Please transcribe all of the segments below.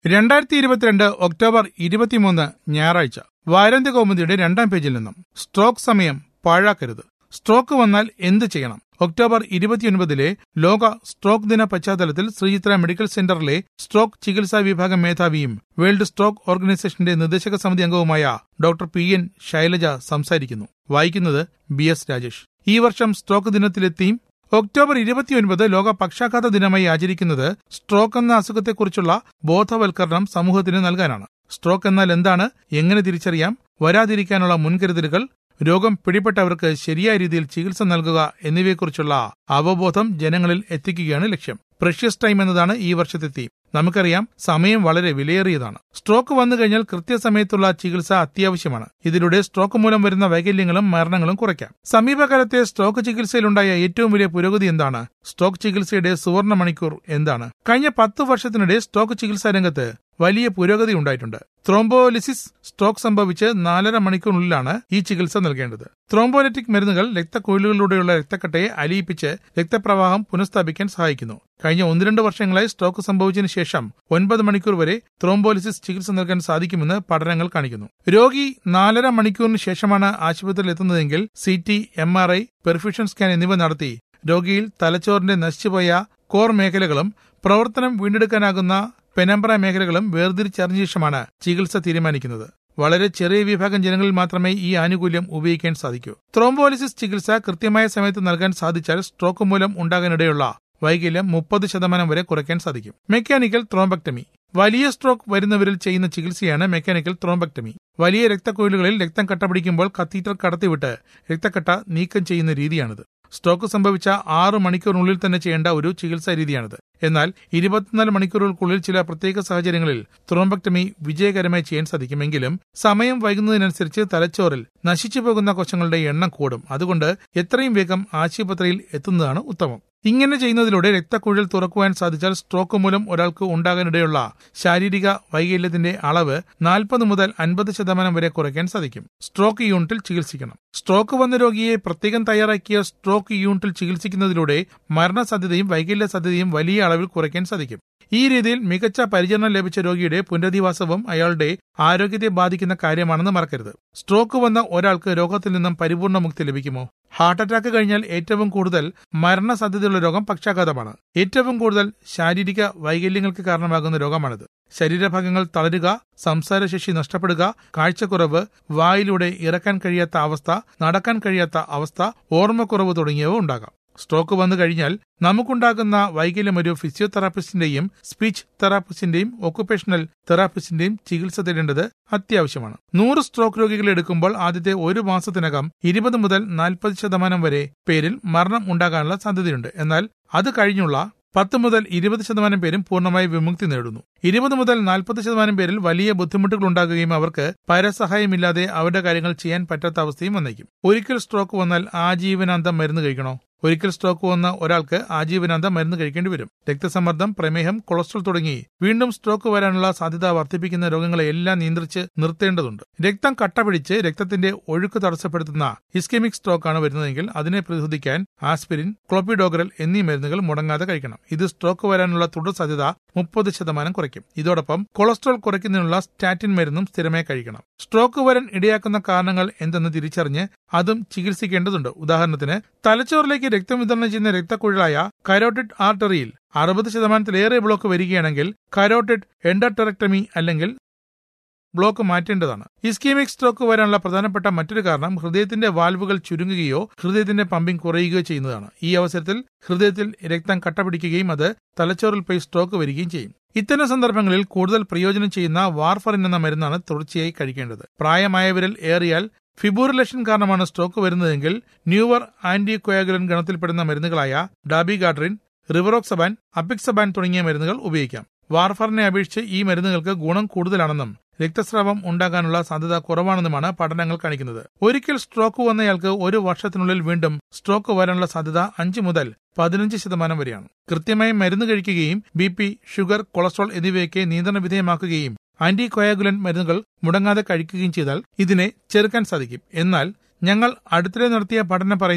രണ്ടായിരത്തി ഇരുപത്തിരണ്ട് ഒക്ടോബർ ഇരുപത്തിമൂന്ന് ഞായറാഴ്ച വാരാന്ത്യ കൗമുദിയുടെ രണ്ടാം പേജിൽ നിന്നും സ്ട്രോക്ക് സമയം പാഴാക്കരുത് സ്ട്രോക്ക് വന്നാൽ എന്ത് ചെയ്യണം ഒക്ടോബർ ഇരുപത്തിയൊൻപതിലെ ലോക സ്ട്രോക്ക് ദിന പശ്ചാത്തലത്തിൽ ശ്രീചിത്ര മെഡിക്കൽ സെന്ററിലെ സ്ട്രോക്ക് ചികിത്സാ വിഭാഗം മേധാവിയും വേൾഡ് സ്ട്രോക്ക് ഓർഗനൈസേഷന്റെ നിർദ്ദേശക സമിതി അംഗവുമായ ഡോക്ടർ പി എൻ ശൈലജ സംസാരിക്കുന്നു വായിക്കുന്നത് ബി എസ് രാജേഷ് ഈ വർഷം സ്ട്രോക്ക് ദിനത്തിലെ തീം ഒക്ടോബർ ഇരുപത്തിയൊൻപത് ലോക പക്ഷാഘാത ദിനമായി ആചരിക്കുന്നത് സ്ട്രോക്ക് എന്ന അസുഖത്തെക്കുറിച്ചുള്ള ബോധവൽക്കരണം സമൂഹത്തിന് നൽകാനാണ് സ്ട്രോക്ക് എന്നാൽ എന്താണ് എങ്ങനെ തിരിച്ചറിയാം വരാതിരിക്കാനുള്ള മുൻകരുതലുകൾ രോഗം പിടിപെട്ടവർക്ക് ശരിയായ രീതിയിൽ ചികിത്സ നൽകുക എന്നിവയെക്കുറിച്ചുള്ള അവബോധം ജനങ്ങളിൽ എത്തിക്കുകയാണ് ലക്ഷ്യം പ്രഷ്യസ് ടൈം എന്നതാണ് ഈ വർഷത്തെ തീം നമുക്കറിയാം സമയം വളരെ വിലയേറിയതാണ് സ്ട്രോക്ക് വന്നു കഴിഞ്ഞാൽ കൃത്യസമയത്തുള്ള ചികിത്സ അത്യാവശ്യമാണ് ഇതിലൂടെ സ്ട്രോക്ക് മൂലം വരുന്ന വൈകല്യങ്ങളും മരണങ്ങളും കുറയ്ക്കാം സമീപകാലത്തെ സ്ട്രോക്ക് ചികിത്സയിലുണ്ടായ ഏറ്റവും വലിയ പുരോഗതി എന്താണ് സ്ട്രോക്ക് ചികിത്സയുടെ സുവർണ മണിക്കൂർ എന്താണ് കഴിഞ്ഞ പത്ത് വർഷത്തിനിടെ സ്ട്രോക്ക് ചികിത്സാ രംഗത്ത് വലിയ പുരോഗതി ഉണ്ടായിട്ടുണ്ട് ത്രോംബോലിസിസ് സ്ട്രോക്ക് സംഭവിച്ച് നാലര മണിക്കൂറിനുള്ളിലാണ് ഈ ചികിത്സ നൽകേണ്ടത് ത്രോംബോലിറ്റിക് മരുന്നുകൾ രക്തക്കുഴലുകളിലൂടെയുള്ള രക്തക്കട്ടയെ അലിയിപ്പിച്ച് രക്തപ്രവാഹം പുനഃസ്ഥാപിക്കാൻ സഹായിക്കുന്നു കഴിഞ്ഞ ഒന്ന് രണ്ട് വർഷങ്ങളായി സ്ട്രോക്ക് സംഭവിച്ചതിന് ശേഷം ഒൻപത് മണിക്കൂർ വരെ ത്രോംബോലിസിസ് ചികിത്സ നൽകാൻ സാധിക്കുമെന്ന് പഠനങ്ങൾ കാണിക്കുന്നു രോഗി നാലര മണിക്കൂറിന് ശേഷമാണ് ആശുപത്രിയിൽ എത്തുന്നതെങ്കിൽ C T M R I perfusion scan എന്നിവ നടത്തി രോഗിയിൽ തലച്ചോറിന്റെ നശിച്ചുപോയ കോർ മേഖലകളും പ്രവർത്തനം വീണ്ടെടുക്കാനാകുന്ന പെനംബ്ര മേഖലകളും വേർതിരിച്ചറിഞ്ഞ ശേഷമാണ് ചികിത്സ തീരുമാനിക്കുന്നത് വളരെ ചെറിയ വിഭാഗം ജനങ്ങളിൽ മാത്രമേ ഈ ആനുകൂല്യം ഉപയോഗിക്കാൻ സാധിക്കൂ ത്രോംബോലിസിസ് ചികിത്സ കൃത്യമായ സമയത്ത് നൽകാൻ സാധിച്ചാൽ സ്ട്രോക്ക് മൂലം ഉണ്ടാകാനിടയുള്ള വൈകല്യം മുപ്പത് ശതമാനം വരെ കുറയ്ക്കാൻ സാധിക്കും മെക്കാനിക്കൽ ത്രോംബക്ടമി വലിയ സ്ട്രോക്ക് വരുന്നവരിൽ ചെയ്യുന്ന ചികിത്സയാണ് മെക്കാനിക്കൽ ത്രോംബക്ടമി വലിയ രക്തക്കൊയിലുകളിൽ രക്തം കട്ടപിടിക്കുമ്പോൾ കത്തീറ്റർ കടത്തിവിട്ട് രക്തക്കട്ട നീക്കം ചെയ്യുന്ന രീതിയാണിത് സ്ട്രോക്ക് സംഭവിച്ച ആറ് മണിക്കൂറിനുള്ളിൽ തന്നെ ചെയ്യേണ്ട ഒരു ചികിത്സാ രീതിയാണിത് എന്നാൽ ഇരുപത്തിനാല് മണിക്കൂറുകൾക്കുള്ളിൽ ചില പ്രത്യേക സാഹചര്യങ്ങളിൽ ത്രോംബക്ടമി വിജയകരമായി ചെയ്യാൻ സാധിക്കുമെങ്കിലും സമയം വൈകുന്നതിനനുസരിച്ച് തലച്ചോറിൽ നശിച്ചു പോകുന്ന കോശങ്ങളുടെ എണ്ണം കൂടും അതുകൊണ്ട് എത്രയും വേഗം ആശുപത്രിയിൽ എത്തുന്നതാണ് ഉത്തമം ഇങ്ങനെ ചെയ്യുന്നതിലൂടെ രക്തക്കുഴൽ തുറക്കുവാൻ സാധിച്ചാൽ സ്ട്രോക്ക് മൂലം ഒരാൾക്ക് ഉണ്ടാകാനിടയുള്ള ശാരീരിക വൈകല്യത്തിന്റെ അളവ് നാൽപ്പത് മുതൽ അൻപത് ശതമാനം വരെ കുറയ്ക്കാൻ സാധിക്കും സ്ട്രോക്ക് യൂണിറ്റിൽ ചികിത്സിക്കണം സ്ട്രോക്ക് വന്ന രോഗിയെ പ്രത്യേകം തയ്യാറാക്കിയ സ്ട്രോക്ക് യൂണിറ്റിൽ ചികിത്സിക്കുന്നതിലൂടെ മരണസാധ്യതയും വൈകല്യ സാധ്യതയും വലിയ അളവിൽ കുറയ്ക്കാൻ സാധിക്കും ഈ രീതിയിൽ മികച്ച പരിചരണം ലഭിച്ച രോഗിയുടെ പുനരധിവാസവും അയാളുടെ ആരോഗ്യത്തെ ബാധിക്കുന്ന കാര്യമാണെന്ന് മറക്കരുത് സ്ട്രോക്ക് വന്ന ഒരാൾക്ക് രോഗത്തിൽ നിന്നും പരിപൂർണ മുക്തി ലഭിക്കുമോ ഹാർട്ട് അറ്റാക്ക് കഴിഞ്ഞാൽ ഏറ്റവും കൂടുതൽ മരണസാധ്യതയുള്ള രോഗം പക്ഷാഘാതമാണ് ഏറ്റവും കൂടുതൽ ശാരീരിക വൈകല്യങ്ങൾക്ക് കാരണമാകുന്ന രോഗമാണിത് ശരീരഭാഗങ്ങൾ തളരുക സംസാരശേഷി നഷ്ടപ്പെടുക കാഴ്ചക്കുറവ് വായിലൂടെ ഇറക്കാൻ കഴിയാത്ത അവസ്ഥ നടക്കാൻ കഴിയാത്ത അവസ്ഥ ഓർമ്മക്കുറവ് തുടങ്ങിയവ ഉണ്ടാകാം സ്ട്രോക്ക് വന്നു കഴിഞ്ഞാൽ നമുക്കുണ്ടാകുന്ന വൈകല്യം ഒരു ഫിസിയോതെറാപ്പിസ്റ്റിന്റെയും സ്പീച്ച് തെറാപ്പിസ്റ്റിന്റെയും ഒക്കുപേഷണൽ തെറാപ്പിസ്റ്റിന്റെയും ചികിത്സ തേടേണ്ടത് അത്യാവശ്യമാണ് നൂറ് സ്ട്രോക്ക് രോഗികൾ എടുക്കുമ്പോൾ ആദ്യത്തെ ഒരു മാസത്തിനകം ഇരുപത് മുതൽ നാൽപ്പത് ശതമാനം വരെ പേരിൽ മരണം ഉണ്ടാകാനുള്ള സാധ്യതയുണ്ട് എന്നാൽ അത് കഴിഞ്ഞുള്ള പത്ത് മുതൽ ഇരുപത് ശതമാനം പേരും പൂർണ്ണമായി വിമുക്തി നേടുന്നു ഇരുപത് മുതൽ നാൽപ്പത് ശതമാനം പേരിൽ വലിയ ബുദ്ധിമുട്ടുകൾ ഉണ്ടാകുകയും അവർക്ക് പരസഹായമില്ലാതെ അവരുടെ കാര്യങ്ങൾ ചെയ്യാൻ പറ്റാത്ത അവസ്ഥയും വന്നേക്കും ഒരിക്കൽ സ്ട്രോക്ക് വന്നാൽ ആജീവനാന്തം മരുന്ന് കഴിക്കണോ ഒരിക്കൽ സ്ട്രോക്ക് വന്ന ഒരാൾക്ക് ആജീവനാന്തം മരുന്ന് കഴിക്കേണ്ടി വരും രക്തസമ്മർദ്ദം പ്രമേഹം കൊളസ്ട്രോൾ തുടങ്ങി വീണ്ടും സ്ട്രോക്ക് വരാനുള്ള സാധ്യത വർദ്ധിപ്പിക്കുന്ന രോഗങ്ങളെ എല്ലാം നിയന്ത്രിച്ച് നിർത്തേണ്ടതുണ്ട് രക്തം കട്ടപിടിച്ച് രക്തത്തിന്റെ ഒഴുക്ക് തടസ്സപ്പെടുത്തുന്ന ഇസ്കെമിക് സ്ട്രോക്ക് ആണ് വരുന്നതെങ്കിൽ അതിനെ പ്രതിരോധിക്കാൻ ആസ്പിരിൻ ക്ലോപ്പിഡോഗ്രൽ എന്നീ മരുന്നുകൾ മുടങ്ങാതെ കഴിക്കണം ഇത് സ്ട്രോക്ക് വരാനുള്ള തുടർ സാധ്യത മുപ്പത് ശതമാനം കുറയ്ക്കും ഇതോടൊപ്പം കൊളസ്ട്രോൾ കുറയ്ക്കുന്നതിനുള്ള സ്റ്റാറ്റിൻ മരുന്നും സ്ഥിരമായി കഴിക്കണം സ്ട്രോക്ക് വരാൻ ഇടയാക്കുന്ന കാരണങ്ങൾ എന്തെന്ന് തിരിച്ചറിഞ്ഞ് അതും ചികിത്സിക്കേണ്ടതുണ്ട് ഉദാഹരണത്തിന് തലച്ചോറിലേക്ക് രക്തം വിതരണം ചെയ്യുന്ന രക്തക്കുഴലായ കരോട്ടിഡ് ആർട്ടറിയിൽ അറുപത് ശതമാനത്തിലേറെ ബ്ലോക്ക് വരികയാണെങ്കിൽ കരോട്ടിഡ് എൻഡോടെറക്ടമി അല്ലെങ്കിൽ ബ്ലോക്ക് മാറ്റേണ്ടതാണ് ഇസ്കീമിക് സ്ട്രോക്ക് വരാനുള്ള പ്രധാനപ്പെട്ട മറ്റൊരു കാരണം ഹൃദയത്തിന്റെ വാൽവുകൾ ചുരുങ്ങുകയോ ഹൃദയത്തിന്റെ പമ്പിംഗ് കുറയുകയോ ചെയ്യുന്നതാണ് ഈ അവസരത്തിൽ ഹൃദയത്തിൽ രക്തം കട്ടപിടിക്കുകയും അത് തലച്ചോറിൽ പോയി സ്ട്രോക്ക് വരികയും ചെയ്യും ഇത്തരം സന്ദർഭങ്ങളിൽ കൂടുതൽ പ്രയോജനം ചെയ്യുന്ന വാർഫറിൻ എന്ന മരുന്നാണ് തുടർച്ചയായി കഴിക്കേണ്ടത് പ്രായമായവരിൽ ഏറിയാൽ ഫിബൂറിലേഷൻ കാരണമാണ് സ്ട്രോക്ക് വരുന്നതെങ്കിൽ ന്യൂവർ ആന്റി കൊയാഗുലൻ ഗണത്തിൽപ്പെടുന്ന മരുന്നുകളായ ഡാബിഗാഡ്രിൻ റിവറോക്സബാൻ അപിക്സബാൻ തുടങ്ങിയ മരുന്നുകൾ ഉപയോഗിക്കാം വാർഫറിനെ അപേക്ഷിച്ച് ഈ മരുന്നുകൾക്ക് ഗുണം കൂടുതലാണെന്നും രക്തസ്രാവം ഉണ്ടാകാനുള്ള സാധ്യത കുറവാണെന്നുമാണ് പഠനങ്ങൾ കാണിക്കുന്നത് ഒരിക്കൽ സ്ട്രോക്ക് വന്നയാൾക്ക് ഒരു വർഷത്തിനുള്ളിൽ വീണ്ടും സ്ട്രോക്ക് വരാനുള്ള സാധ്യത അഞ്ച് മുതൽ പതിനഞ്ച് ശതമാനം വരെയാണ് കൃത്യമായി മരുന്ന് കഴിക്കുകയും ബി പി ഷുഗർ കൊളസ്ട്രോൾ എന്നിവയൊക്കെ നിയന്ത്രണ വിധേയമാക്കുകയും ആന്റി കൊയാഗുലൻ മരുന്നുകൾ മുടങ്ങാതെ കഴിക്കുകയും ചെയ്താൽ ഇതിനെ ചെറുക്കാൻ സാധിക്കും എന്നാൽ ഞങ്ങൾ അടുത്തിടെ നടത്തിയ പഠനം പറയുന്നത്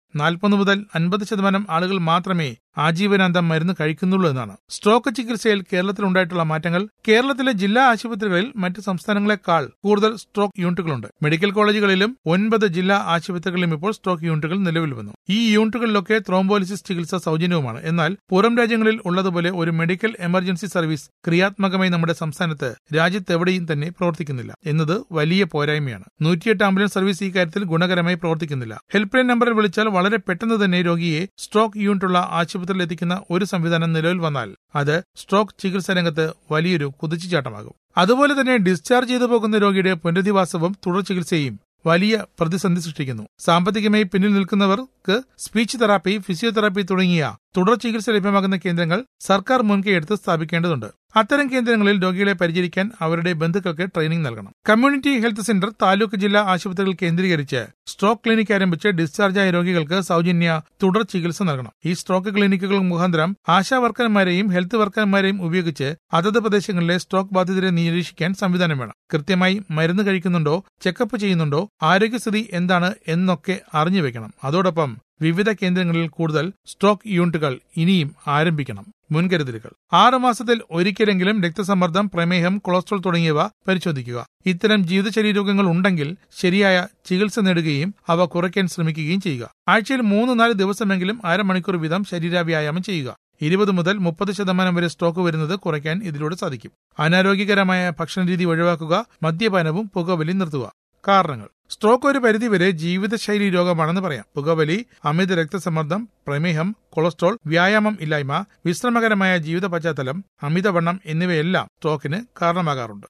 നാൽപ്പത് മുതൽ അൻപത് ശതമാനം ആളുകൾ മാത്രമേ ആജീവനാന്തം മരുന്ന് കഴിക്കുന്നുള്ളൂ എന്നാണ് സ്ട്രോക്ക് ചികിത്സയിൽ കേരളത്തിലുണ്ടായിട്ടുള്ള മാറ്റങ്ങൾ കേരളത്തിലെ ജില്ലാ ആശുപത്രികളിൽ മറ്റ് സംസ്ഥാനങ്ങളെക്കാൾ കൂടുതൽ സ്ട്രോക്ക് യൂണിറ്റുകളുണ്ട് മെഡിക്കൽ കോളേജുകളിലും ഒൻപത് ജില്ലാ ആശുപത്രികളിലും ഇപ്പോൾ സ്ട്രോക്ക് യൂണിറ്റുകൾ നിലവിൽ വന്നു ഈ യൂണിറ്റുകളിലൊക്കെ ത്രോംബോലിസിസ് ചികിത്സ സൗജന്യവുമാണ് എന്നാൽ പുറം രാജ്യങ്ങളിൽ ഉള്ളതുപോലെ ഒരു മെഡിക്കൽ എമർജൻസി സർവീസ് ക്രിയാത്മകമായി നമ്മുടെ സംസ്ഥാനത്ത് രാജ്യത്തെവിടെയും തന്നെ പ്രവർത്തിക്കുന്നില്ല എന്നത് വലിയ പോരായ്മയാണ് നൂറ്റിയെട്ട് ആംബുലൻസ് സർവീസ് ഈ കാര്യത്തിൽ ഗുണകരമായി പ്രവർത്തിക്കുന്നില്ല ഹെൽപ്പ് ലൈൻ നമ്പറിൽ വിളിച്ചാൽ വളരെ പെട്ടെന്ന് തന്നെ രോഗിയെ സ്ട്രോക്ക് യൂണിറ്റുള്ള ആശുപത്രിയിൽ എത്തിക്കുന്ന ഒരു സംവിധാനം നിലവിൽ വന്നാൽ അത് സ്ട്രോക്ക് ചികിത്സാ രംഗത്ത് വലിയൊരു കുതിച്ചുചാട്ടമാകും അതുപോലെ തന്നെ ഡിസ്ചാർജ് ചെയ്തു പോകുന്ന രോഗിയുടെ പുനരധിവാസവും തുടർ ചികിത്സയും വലിയ പ്രതിസന്ധി സൃഷ്ടിക്കുന്നു സാമ്പത്തികമായി പിന്നിൽ നിൽക്കുന്നവർക്ക് സ്പീച്ച് തെറാപ്പി ഫിസിയോതെറാപ്പി തുടങ്ങിയ തുടർ ചികിത്സ ലഭ്യമാകുന്ന കേന്ദ്രങ്ങൾ സർക്കാർ മുൻകൈയെടുത്ത് സ്ഥാപിക്കേണ്ടതുണ്ട് അത്തരം കേന്ദ്രങ്ങളിൽ രോഗികളെ പരിചരിക്കാൻ അവരുടെ ബന്ധുക്കൾക്ക് ട്രെയിനിംഗ് നൽകണം കമ്മ്യൂണിറ്റി ഹെൽത്ത് സെന്റർ താലൂക്ക് ജില്ലാ ആശുപത്രികൾ കേന്ദ്രീകരിച്ച് സ്ട്രോക്ക് ക്ലിനിക് ആരംഭിച്ച് ഡിസ്ചാർജായ രോഗികൾക്ക് സൗജന്യ തുടർ ചികിത്സ നൽകണം ഈ സ്ട്രോക്ക് ക്ലിനിക്കുകൾ മുഖാന്തരം ആശാ വർക്കർമാരെയും ഹെൽത്ത് വർക്കർമാരെയും ഉപയോഗിച്ച് അതത് പ്രദേശങ്ങളിലെ സ്ട്രോക്ക് ബാധിതരെ നിരീക്ഷിക്കാൻ സംവിധാനം വേണം കൃത്യമായി മരുന്ന് കഴിക്കുന്നുണ്ടോ ചെക്കപ്പ് ചെയ്യുന്നുണ്ടോ ആരോഗ്യസ്ഥിതി എന്താണ് എന്നൊക്കെ അറിഞ്ഞു വെക്കണം അതോടൊപ്പം വിവിധ കേന്ദ്രങ്ങളിൽ കൂടുതൽ സ്ട്രോക്ക് യൂണിറ്റുകൾ ഇനിയും ആരംഭിക്കണം മുൻകരുതലുകൾ ആറ് മാസത്തിൽ ഒരിക്കലെങ്കിലും രക്തസമ്മർദ്ദം പ്രമേഹം കൊളസ്ട്രോൾ തുടങ്ങിയവ പരിശോധിക്കുക ഇത്തരം ജീവിതശൈലീ രോഗങ്ങൾ ഉണ്ടെങ്കിൽ ശരിയായ ചികിത്സ നേടുകയും അവ കുറയ്ക്കാൻ ശ്രമിക്കുകയും ചെയ്യുക ആഴ്ചയിൽ മൂന്ന് നാല് ദിവസമെങ്കിലും അരമണിക്കൂർ വീതം ശരീരവ്യായാമം ചെയ്യുക ഇരുപത് മുതൽ മുപ്പത് ശതമാനം വരെ സ്ട്രോക്ക് വരുന്നത് കുറയ്ക്കാൻ ഇതിലൂടെ സാധിക്കും അനാരോഗ്യകരമായ ഭക്ഷണരീതി ഒഴിവാക്കുക മദ്യപാനവും പുകവലി നിർത്തുക കാരണങ്ങൾ സ്ട്രോക്ക് ഒരു പരിധിവരെ ജീവിതശൈലി രോഗമാണെന്ന് പറയാം പുകവലി അമിത രക്തസമ്മർദ്ദം പ്രമേഹം കൊളസ്ട്രോൾ വ്യായാമം ഇല്ലായ്മ വിശ്രമകരമായ ജീവിത പശ്ചാത്തലം അമിതവണ്ണം എന്നിവയെല്ലാം സ്ട്രോക്കിന് കാരണമാകാറുണ്ട്